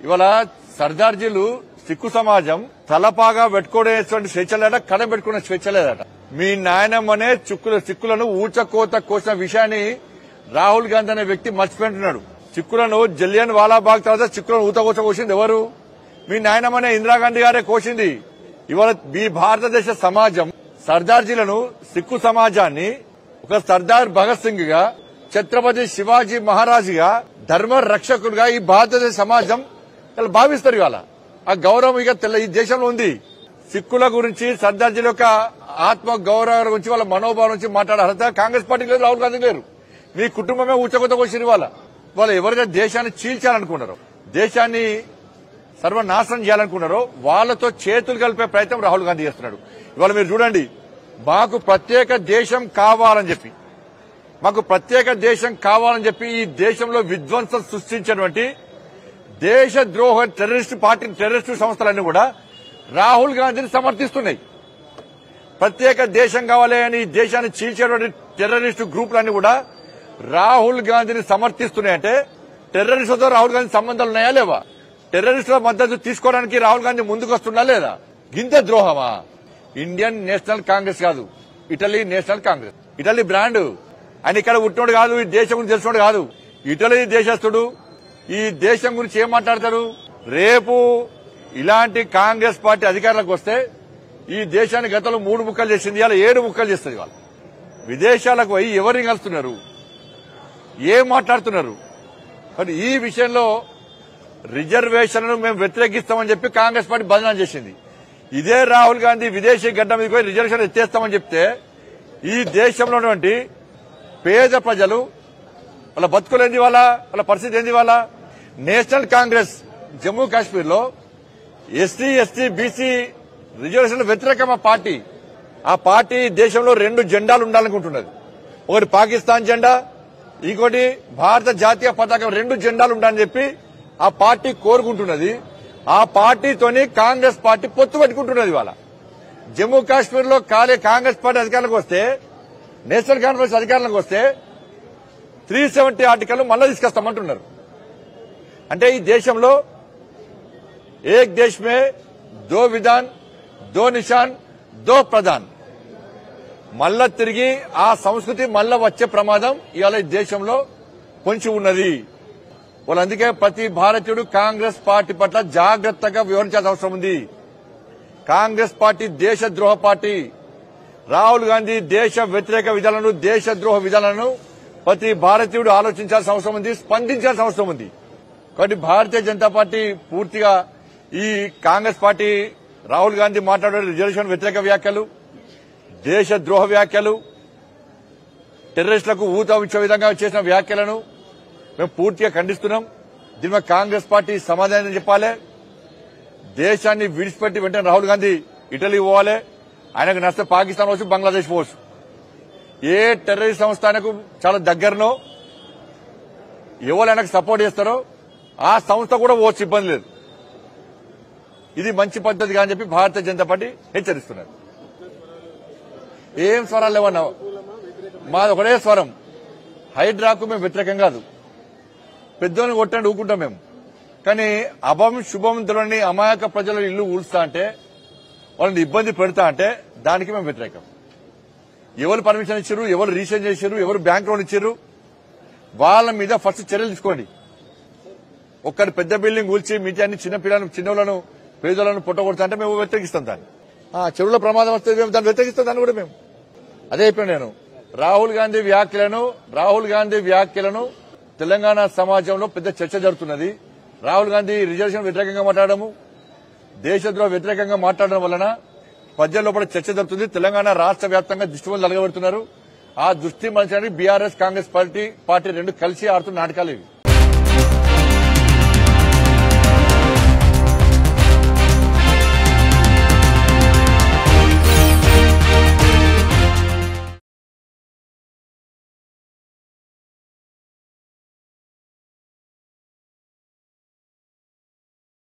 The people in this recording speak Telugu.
ఇవాళ సర్దార్జీలు సిక్కు సమాజం తలపాగా పెట్టుకునేటువంటి స్వేచ్ఛ లేదట కడం పెట్టుకునే స్వేచ్ఛ లేదట మీ నాయనమ్మనే చిక్కుల సిక్కులను ఊచకోత కోసిన విషయాన్ని రాహుల్ గాంధీ అనే వ్యక్తి మర్చిపోయింటున్నాడు చిక్కులను జలియన్ వాలాబాగ్ తర్వాత చిక్కులను ఊతకోత కోసింది ఎవరు మీ నాయనమ్మనే ఇందిరాగాంధీ గారే కోసింది ఇవాళ మీ భారతదేశ సమాజం సర్దార్జీలను సిక్కు సమాజాన్ని ఒక సర్దార్ భగత్ సింగ్ గా ఛత్రపతి శివాజీ మహారాజుగా ధర్మ రక్షకుడుగా ఈ భారతదేశ సమాజం ఇలా భావిస్తారు ఇవాళ ఆ గౌరవం ఇక తెల్ల ఈ దేశంలో ఉంది సిక్కుల గురించి సర్దార్జీల యొక్క ఆత్మ గౌరవం గురించి వాళ్ళ మనోభావం నుంచి మాట్లాడే అర్హత కాంగ్రెస్ పార్టీకి లేదు రాహుల్ గాంధీ లేరు మీ కుటుంబమే ఉచ్చకొత్త వచ్చింది ఇవాళ వాళ్ళు ఎవరైతే దేశాన్ని చీల్చాలనుకున్నారో దేశాన్ని సర్వనాశనం చేయాలనుకున్నారో వాళ్ళతో చేతులు కలిపే ప్రయత్నం రాహుల్ గాంధీ చేస్తున్నాడు ఇవాళ మీరు చూడండి మాకు ప్రత్యేక దేశం కావాలని చెప్పి మాకు ప్రత్యేక దేశం కావాలని చెప్పి ఈ దేశంలో విధ్వంసం సృష్టించినటువంటి దేశ ద్రోహ టెర్రరిస్ట్ పార్టీ టెర్రరిస్టు సంస్థలన్నీ కూడా రాహుల్ గాంధీని సమర్థిస్తున్నాయి ప్రత్యేక దేశం కావాలి అని ఈ దేశాన్ని చీల్చేటువంటి టెర్రరిస్టు గ్రూపులన్నీ కూడా రాహుల్ గాంధీని సమర్థిస్తున్నాయంటే టెర్రరిస్టులతో రాహుల్ గాంధీ సంబంధాలు ఉన్నాయా లేవా టెర్రరిస్టుల మద్దతు తీసుకోవడానికి రాహుల్ గాంధీ ముందుకు వస్తున్నా లేదా గింత ద్రోహమా ఇండియన్ నేషనల్ కాంగ్రెస్ కాదు Italy national Congress Italy brand ఆయన ఇక్కడ పుట్టినోడు కాదు ఈ దేశం గురించి తెలిసినోడు కాదు ఇటలీ దేశస్తుడు ఈ దేశం గురించి ఏం మాట్లాడతాడు రేపు ఇలాంటి కాంగ్రెస్ పార్టీ అధికారంలోకి వస్తే ఈ దేశాన్ని గతంలో మూడు ముక్కలు చేసింది ఇలా ఏడు ముక్కలు చేస్తుంది వాళ్ళు విదేశాలకు పోయి ఎవరిని కలుస్తున్నారు ఏం మాట్లాడుతున్నారు కానీ ఈ విషయంలో రిజర్వేషన్లను మేము వ్యతిరేకిస్తామని చెప్పి కాంగ్రెస్ పార్టీ బదనాం చేసింది ఇదే రాహుల్ గాంధీ విదేశీ గడ్డ మీద పోయి రిజర్వేషన్ ఎత్తేస్తామని చెప్తే ఈ దేశంలో ఉన్నటువంటి పేద ప్రజలు వాళ్ళ బతుకులు ఏంది వాళ్ళ వాళ్ళ పరిస్థితి ఏంది వాళ్ళ నేషనల్ కాంగ్రెస్ జమ్మూ కాశ్మీర్ లో ఎస్టీ ఎస్టీ బీసీ రిజర్వేషన్ వ్యతిరేకమ పార్టీ ఆ పార్టీ దేశంలో రెండు జెండాలు ఉండాలనుకుంటున్నది ఒకటి పాకిస్తాన్ జెండా ఇంకోటి భారత జాతీయ పతాకం రెండు జెండాలు ఉండాలని చెప్పి ఆ పార్టీ కోరుకుంటున్నది ఆ పార్టీతోని కాంగ్రెస్ పార్టీ పొత్తు పెట్టుకుంటున్నది వాళ్ళ జమ్మూ కాశ్మీర్ లో కాలే కాంగ్రెస్ పార్టీ అధికారంలోకి వస్తే నేషనల్ కాన్ఫరెన్స్ అధికారంలోకి వస్తే త్రీ సెవెంటీ ఆర్టికల్ మళ్ళీ తీసుకొస్తామంటున్నారు అంటే ఈ దేశంలో ఏక్ దేశ్ మే దో విధాన్ దో నిషాన్ దో ప్రధాన్ మళ్ళా తిరిగి ఆ సంస్కృతి మళ్ళా వచ్చే ప్రమాదం ఇవాళ ఈ దేశంలో పొంచి ఉన్నది వాళ్ళు అందుకే ప్రతి భారతీయుడు కాంగ్రెస్ పార్టీ పట్ల జాగ్రత్తగా వివరించాల్సిన అవసరం ఉంది కాంగ్రెస్ పార్టీ దేశద్రోహ పార్టీ రాహుల్ గాంధీ దేశ వ్యతిరేక విధానాలను దేశద్రోహ విధానాలను ప్రతి భారతీయుడు ఆలోచించాల్సిన అవసరం ఉంది స్పందించాల్సిన అవసరం ఉంది కాబట్టి భారతీయ జనతా పార్టీ పూర్తిగా ఈ కాంగ్రెస్ పార్టీ రాహుల్ గాంధీ మాట్లాడే రిజర్వేషన్ వ్యతిరేక వ్యాఖ్యలు దేశద్రోహ వ్యాఖ్యలు టెర్రరిస్టులకు ఊత ఇచ్చే విధంగా చేసిన వ్యాఖ్యలను మేము పూర్తిగా ఖండిస్తున్నాం దీని మీద కాంగ్రెస్ పార్టీ సమాధానం చెప్పాలి దేశాన్ని విడిచిపెట్టి వెంటనే రాహుల్ గాంధీ ఇటలీ పోవాలి ఆయనకు నచ్చితే పాకిస్తాన్ వచ్చు బంగ్లాదేశ్ పోవచ్చు ఏ టెర్రరిస్ట్ సంస్థ ఆయనకు చాలా దగ్గరనో ఎవరు ఆయనకు సపోర్ట్ చేస్తారో ఆ సంస్థ కూడా పోవచ్చు ఇబ్బంది లేదు ఇది మంచి పద్ధతి కాని చెప్పి భారతీయ జనతా పార్టీ హెచ్చరిస్తున్నారు ఏం స్వరాలు లేవన్నా మాది ఒకటే స్వరం హైడ్రాకు మేము వ్యతిరేకం కాదు పెద్దోని కొట్టండి ఊకుంటాం మేము కానీ అభం శుభం తెలియని అమాయక ప్రజల ఇల్లు ఊడుస్తా అంటే వాళ్ళని ఇబ్బంది పెడతా అంటే దానికి మేము వ్యతిరేకం ఎవరు పర్మిషన్ ఇచ్చారు ఎవరు రీసెంట్ చేశారు ఎవరు బ్యాంక్ లోన్ ఇచ్చారు వాళ్ళ మీద ఫస్ట్ చర్యలు తీసుకోండి ఒక్కరి పెద్ద బిల్డింగ్ కూల్చి మిగతా అన్ని చిన్న పిల్లలను చిన్నోళ్లను పేదలను పుట్టగొడతా అంటే మేము వ్యతిరేకిస్తాం దాన్ని ఆ చెరువులో ప్రమాదం వస్తే మేము దాన్ని వ్యతిరేకిస్తాం దాన్ని కూడా మేము అదే చెప్పాను నేను రాహుల్ గాంధీ వ్యాఖ్యలను రాహుల్ గాంధీ వ్యాఖ్యలను తెలంగాణ సమాజంలో పెద్ద చర్చ జరుగుతున్నది రాహుల్ గాంధీ రిజర్వేషన్ వ్యతిరేకంగా మాట్లాడము దేశద్రోహ వ్యతిరేకంగా మాట్లాడడం వలన ప్రజల్లో కూడా చర్చ జరుగుతుంది తెలంగాణ రాష్ట్ర వ్యాప్తంగా దృష్టి వల్ల తలగబెడుతున్నారు ఆ దృష్టి మలచడానికి బీఆర్ఎస్ కాంగ్రెస్ పార్టీ పార్టీ రెండు కలిసి ఆడుతున్న నాటకాలు ఇవి